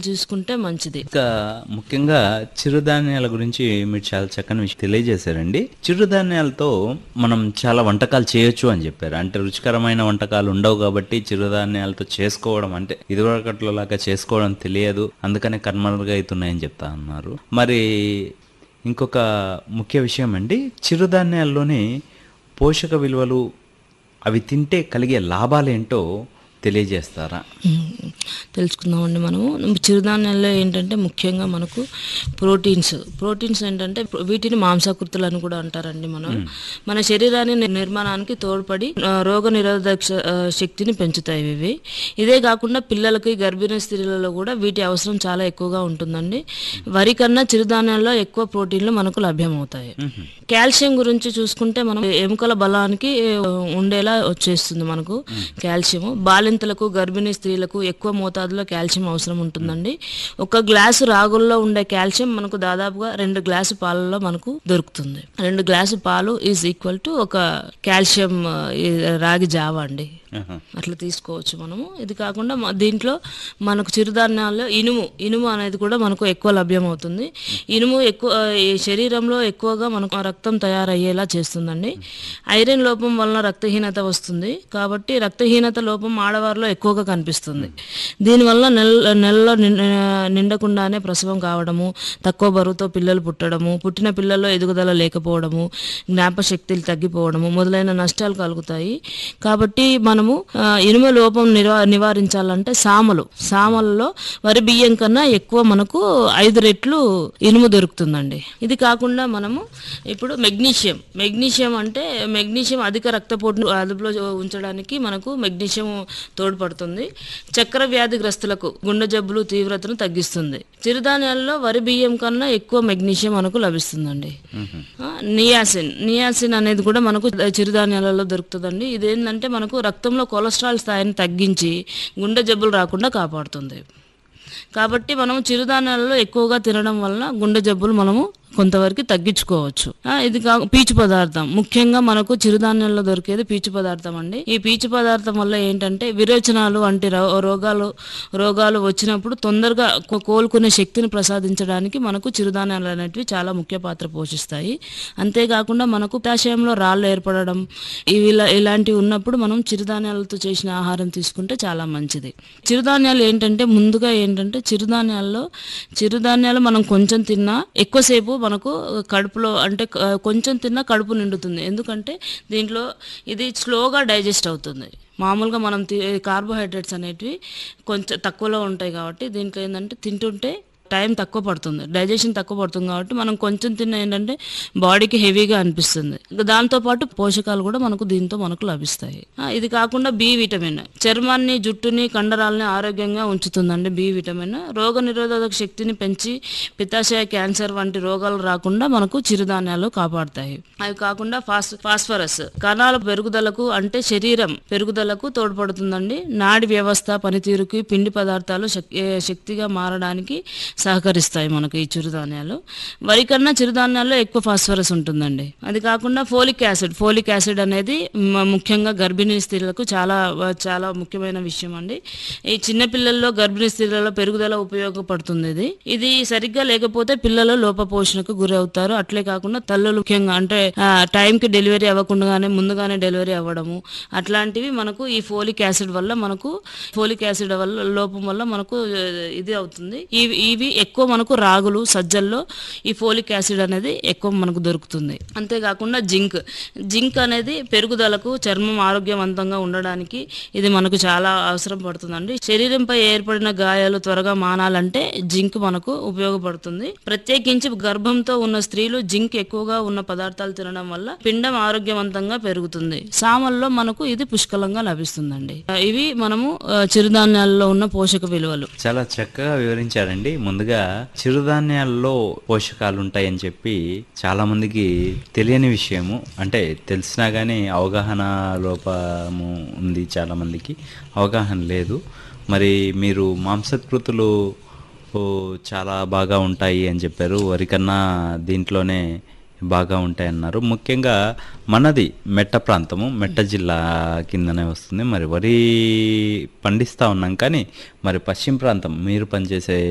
తీసుకుంటే మంచిది ఇంకా ముఖ్యంగా చిరుధాన్యాల గురించి మీరు చాలా చక్కని విషయం తెలియజేశారండి చిరుధాన్యాలతో మనం చాలా వంటకాలు చేయొచ్చు అని చెప్పారు అంటే రుచికరమైన వంటకాలు ఉండవు కాబట్టి చిరుధాన్యాలతో చేసుకోవడం అంటే ఇదివరకట్లో లాగా చేసుకోవడం తెలియదు అందుకనే కనుమరుగా అవుతున్నాయని చెప్తా అన్నారు మరి ఇంకొక ముఖ్య విషయం అండి చిరుధాన్యాల్లోని పోషక విలువలు అవి తింటే కలిగే లాభాలేంటో తెలియజేస్తారా మ్మ్. తెలుసుకుందామండి మనము చిరుధాన్యాల్లో ఏంటంటే ముఖ్యంగా మనకు ప్రోటీన్స్ ప్రోటీన్స్ ఏంటంటే వీటిని మాంసాకృతులు అని కూడా అంటారండి మనం మన శరీరాన్ని ని- నిర్మాణానికి తోడ్పడి ఆ, రోగ నిరోధక శ- ఆ, శక్తిని పెంచుతాయి ఇవి ఇదే కాకుండా పిల్లలకి గర్భిణీ స్త్రీలలో కూడా వీటి అవసరం చాలా ఎక్కువగా ఉంటుందండి వరి కన్నా చిరుధాన్యాల్లో ఎక్కువ ప్రోటీన్లు మనకు లభ్యమవుతాయి కాల్షియం గురించి చూసుకుంటే మనం ఎముకల బలానికి ఆ, ఉండేలా వచ్చేస్తుంది మనకు కాల్షియం బాలింతలకు గర్భిణీ స్త్రీలకు ఎక్కువ మోతాదులో కాల్షియం అవసరం ఉంటుందండి ఒక గ్లాసు రాగుల్లో ఉండే కాల్షియం మనకు దాదాపుగా రెండు గ్లాసు పాలలో మనకు దొరుకుతుంది రెండు గ్లాసు పాలు ఈజ్ ఈక్వల్ టు ఒక కాల్షియం ఆ, ఈ రాగి జావ అండి ఆహా. అట్లా తీసుకోవచ్చు మనము ఇది కాకుండా మ- దీంట్లో మనకు చిరుధాన్యాల్లో ఇనుము ఇనుము అనేది కూడా మనకు ఎక్కువ లభ్యమవుతుంది ఇనుము ఎక్కువ ఈ శరీరంలో ఎక్కువగా మనకు రక్తం తయారయ్యేలా చేస్తుందండి ఐరన్ లోపం వలన రక్తహీనత వస్తుంది కాబట్టి రక్తహీనత లోపం ఆడవారిలో ఎక్కువగా కనిపిస్తుంది దీనివల్ల నెల నెలలో నిం- నిండకుండానే ప్రసవం కావడము తక్కువ బరువుతో పిల్లలు పుట్టడము పుట్టిన పిల్లల్లో ఎదుగుదల లేకపోవడము జ్ఞాపశక్తులు తగ్గిపోవడము మొదలైన నష్టాలు కలుగుతాయి కాబట్టి మనము ఆ, ఇనుము లోపం నివా నివారించాలంటే సామలు సామలలో వరి బియ్యం కన్నా ఎక్కువ మనకు ఐదు రెట్లు ఇనుము దొరుకుతుందండి ఇది కాకుండా మనము ఇప్పుడు మెగ్నీషియం మెగ్నీషియం అంటే మెగ్నీషియం అధిక రక్తపోటును అదుపులో ఉంచడానికి మనకు మెగ్నీషియం తోడ్పడుతుంది చక్కెర వ్యాధిగ్రస్తులకు గుండె జబ్బులు తీవ్రతను తగ్గిస్తుంది చిరుధాన్యాల్లో వరి బియ్యం కన్నా ఎక్కువ మెగ్నీషియం మనకు లభిస్తుందండి ఆ, నియాసిన్ నియాసిన్ అనేది కూడా మనకు చిరుధాన్యాలలో దొరుకుతుందండి ఇదేంటంటే మనకు రక్తంలో కొలెస్ట్రాల్ స్థాయిని తగ్గించి గుండె జబ్బులు రాకుండా కాపాడుతుంది కాబట్టి మనం చిరుధాన్యాలలో ఎక్కువగా తినడం వలన గుండె జబ్బులు మనము కొంతవరకు తగ్గించుకోవచ్చు ఆ, ఇది కా పీచు పదార్థం ముఖ్యంగా మనకు చిరుధాన్యాల్లో దొరికేది పీచు పదార్థం అండి ఈ పీచు పదార్థం వల్ల ఏంటంటే విరోచనాలు వంటి రో- రోగాలు రోగాలు వచ్చినప్పుడు తొందరగా కో- కోలుకునే శక్తిని ప్రసాదించడానికి మనకు చిరుధాన్యాలు అనేటివి చాలా ముఖ్య పాత్ర పోషిస్తాయి అంతేకాకుండా మనకు పొటాషియంలో రాళ్ళు ఏర్పడడం ఇవి ఇలా ఇలాంటివి ఉన్నప్పుడు మనం చిరుధాన్యాలతో చేసిన ఆహారం తీసుకుంటే చాలా మంచిది చిరుధాన్యాలు ఏంటంటే ముందుగా ఏంటంటే చిరుధాన్యాల్లో చిరుధాన్యాలు మనం కొంచెం తిన్నా ఎక్కువసేపు మనకు కడుపులో అంటే క- కొంచెం తిన్నా కడుపు నిండుతుంది ఎందుకంటే దీంట్లో ఇది స్లోగా డైజెస్ట్ అవుతుంది మామూలుగా మనం తి- కార్బోహైడ్రేట్స్ అనేటివి కొంచెం తక్కువలో ఉంటాయి కాబట్టి దీంట్లో ఏంటంటే తింటుంటే టైం తక్కువ పడుతుంది డైజెషన్ తక్కువ పడుతుంది కాబట్టి మనం కొంచెం తిన్న ఏంటంటే బాడీకి హెవీగా అనిపిస్తుంది ఇంకా దాంతోపాటు పోషకాలు కూడా మనకు దీంతో మనకు లభిస్తాయి ఆ, ఇది కాకుండా బి విటమిన్ చర్మాన్ని జుట్టుని కండరాలని ఆరోగ్యంగా ఉంచుతుందండి బి విటమిన్ రోగ నిరోధక శక్తిని పెంచి పిత్తాశయ క్యాన్సర్ వంటి రోగాలు రాకుండా మనకు చిరుధాన్యాలు కాపాడుతాయి అవి కాకుండా ఫాస్ ఫాస్ఫరస్ కణాల పెరుగుదలకు అంటే శరీరం పెరుగుదలకు తోడ్పడుతుందండి నాడి వ్యవస్థ పనితీరుకి పిండి పదార్థాలు శక్- ఏ, శక్తిగా మారడానికి సహకరిస్తాయి మనకు ఈ చిరుధాన్యాలు వరి కన్నా చిరుధాన్యాల్లో ఎక్కువ ఫాస్ఫరస్ ఉంటుందండి అది కాకుండా ఫోలిక్ యాసిడ్ ఫోలిక్ యాసిడ్ అనేది మ- ముఖ్యంగా గర్భిణీ స్త్రీలకు చాలా చాలా ముఖ్యమైన విషయం అండి ఈ చిన్న పిల్లల్లో గర్భిణీ స్త్రీలలో పెరుగుదల ఉపయోగపడుతుంది ఇది ఇది సరిగ్గా లేకపోతే పిల్లలు లోపపోషణకు గురి అవుతారు అట్లే కాకుండా తల్లులు ముఖ్యంగా అంటే ఆ, టైంకి డెలివరీ అవ్వకుండానే ముందుగానే డెలివరీ అవ్వడము అట్లాంటివి మనకు ఈ ఫోలిక్ యాసిడ్ వల్ల మనకు ఫోలిక్ యాసిడ్ వల్ల లోపం వల్ల మనకు ఆ, ఇది అవుతుంది ఇవి ఇవి ఎక్కువ మనకు రాగులు సజ్జల్లో ఈ ఫోలిక్ యాసిడ్ అనేది ఎక్కువ మనకు దొరుకుతుంది అంతేకాకుండా జింక్ జింక్ అనేది పెరుగుదలకు చర్మం ఆరోగ్యవంతంగా ఉండడానికి ఇది మనకు చాలా అవసరం పడుతుందండి శరీరంపై ఏర్పడిన గాయాలు త్వరగా మానాలంటే జింక్ మనకు ఉపయోగపడుతుంది ప్రత్యేకించి గర్భంతో ఉన్న స్త్రీలు జింక్ ఎక్కువగా ఉన్న పదార్థాలు తినడం వల్ల పిండం ఆరోగ్యవంతంగా పెరుగుతుంది సామల్లో మనకు ఇది పుష్కలంగా లభిస్తుందండి ఆ, ఇవి మనము ఆ, చిరుధాన్యాల్లో ఉన్న పోషక విలువలు చాలా చక్కగా వివరించారండి ముందుగా చిరుధాన్యాల్లో పోషకాలు ఉంటాయని చెప్పి చాలా మందికి తెలియని విషయము అంటే తెలిసినా కానీ అవగాహన లోపము ఉంది చాలా మందికి అవగాహన లేదు మరి మీరు మాంసకృతులు ఓ, చాలా బాగా ఉంటాయి అని చెప్పారు వరికన్నా దీంట్లోనే బాగా ఉంటాయన్నారు ముఖ్యంగా మనది మెట్ట ప్రాంతము మెట్ట జిల్లా కిందనే వస్తుంది మరి వరి పండిస్తూ ఉన్నాం కానీ మరి పశ్చిమ ప్రాంతం మీరు పనిచేసే